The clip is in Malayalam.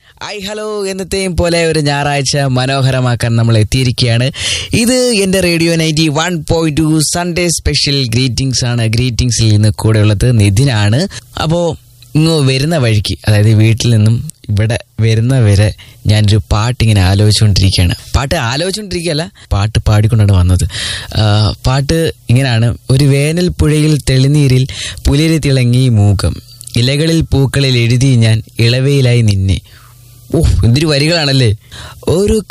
ഐ ഹലോ എന്നത്തെയും പോലെ ഒരു ഞായറാഴ്ച മനോഹരമാക്കാൻ നമ്മൾ എത്തിയിരിക്കുകയാണ് ഇത് എൻ്റെ radio ninety one point two Sunday special greetings ആണ് ഗ്രീറ്റിംഗ്സിൽ നിന്ന് കൂടെയുള്ളത് നിതിനാണ് അപ്പോൾ ഇങ്ങ് വരുന്ന വഴിക്ക് അതായത് വീട്ടിൽ നിന്നും ഇവിടെ വരുന്ന വരെ ഞാനൊരു പാട്ട് ഇങ്ങനെ ആലോചിച്ചുകൊണ്ടിരിക്കുകയാണ് പാട്ട് ആലോചിച്ചുകൊണ്ടിരിക്കുകയല്ല പാട്ട് പാടിക്കൊണ്ടാണ് വന്നത് ആ, പാട്ട് ഇങ്ങനെയാണ് ഒരു വേനൽ പുഴയിൽ തെളിനീരിൽ പുലരി തിളങ്ങി മൂകം ഇലകളിൽ പൂക്കളിൽ എഴുതി ഞാൻ ഇളവയിലായി നിന്നെ ഓ എന്തൊരു വരികളാണല്ലേ ഒരു